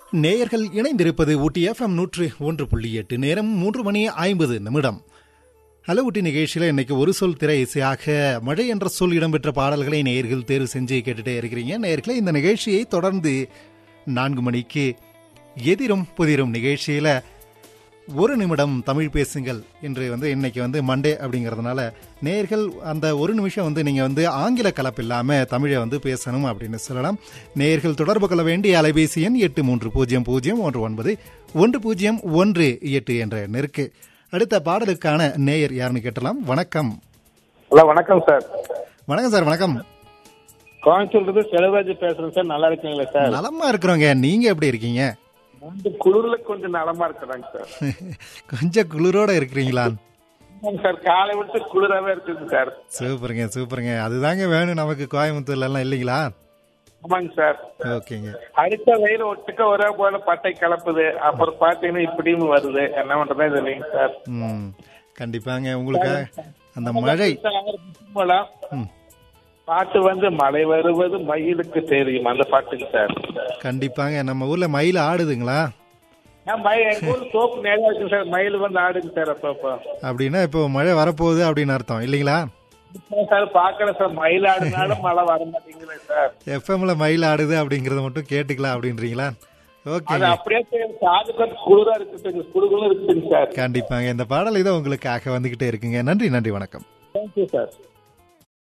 நேயர்கள் இணைந்திருப்பது ஊட்டி எஃப்எம் நூற்று ஒன்று புள்ளி எட்டு நேரம் மூன்று மணி ஐம்பது நிமிடம் ஹலோ ஊட்டி நிகழ்ச்சியில் இன்னைக்கு ஒரு சொல் திரை இசையாக மழை என்ற சொல் இடம்பெற்ற பாடல்களை நேயர்கள் தேர்வு செஞ்சு கேட்டுட்டே இருக்கிறீங்க நேயர்களே இந்த நிகழ்ச்சியை தொடர்ந்து நான்கு மணிக்கு எதிரும் புதிரும் நிகழ்ச்சியில் ஒரு நிமிடம் தமிழ் பேசுங்கள் என்று வந்து இன்னைக்கு வந்து மண்டே அப்படிங்கிறதுனால நேர்கள் அந்த ஒரு நிமிஷம் வந்து நீங்கள் வந்து ஆங்கில கலப்பு இல்லாமல் தமிழை வந்து பேசணும் அப்படின்னு சொல்லலாம் நேர்கள் தொடர்பு கொள்ள வேண்டிய அலைபேசி எண் எட்டு மூன்று பூஜ்ஜியம் பூஜ்ஜியம் ஒன்று ஒன்பது ஒன்று பூஜ்ஜியம் ஒன்று எட்டு என்ற நெருக்கு அடுத்த பாடலுக்கான நேயர் யாருன்னு கேட்டலாம் வணக்கம் ஹலோ வணக்கம் சார் வணக்கம் சார் வணக்கம் கோயம்புத்தூர்ல செலவராஜ் பேசுறேன் சார் நல்லா இருக்கீங்களா சார் நலமா இருக்கிறோங்க நீங்க எப்படி இருக்கீங்க வந்து குளிர்ல கொஞ்சம் நலமா இருக்கிறாங்க சார் கொஞ்சம் குளிரோட இருக்கிறீங்களா ஆமாங்க சார் காலை விட்டு குளிராவே இருக்குது சார் சூப்பருங்க சூப்பருங்க அதுதாங்க வேணும் நமக்கு கோயம்புத்தூர்ல எல்லாம் இல்லைங்களா ஆமாங்க சார் ஓகேங்க அடுத்த வெயில் ஒட்டுக்க ஒரே போல பட்டை கலப்புது அப்புறம் பாத்தீங்கன்னா இப்படியும் வருது என்ன பண்றதே இல்லைங்க சார் ம் கண்டிப்பாங்க உங்களுக்கு அந்த மழை மூலம் ம் பாட்டு வந்து மழை வருவது மயிலுக்கு தெரியும் அந்த பாட்டுக்கு சார் கண்டிப்பாங்க நம்ம ஊர்ல மயில் ஆடுதுங்களா நான் மயில் எங்க ஊர் சோப்பு நேரம் இருக்கு சார் மயில் வந்து ஆடுங்க சார் அப்பப்போ அப்படின்னா இப்போ மழை வரப்போகுது அப்படின்னு அர்த்தம் இல்லைங்களா சார் பாக்கல சார் மயில் ஆடுனாலும் மழை வர மாட்டேங்குது சார் எஃப்எம்ல மயில் ஆடுது அப்படிங்கறத மட்டும் கேட்டுக்கலாம் அப்படின்றீங்களா அது ஓகேங்க அப்படியே சார் காதுக்கு வந்து குளிரா இருக்குதுங்க குடுகுளும் இருக்குதுங்க சார் கண்டிப்பாங்க இந்த பாடல் இதோ உங்களுக்காக வந்துகிட்டே இருக்குங்க நன்றி நன்றி வணக்கம் தேங்க்யூ சார்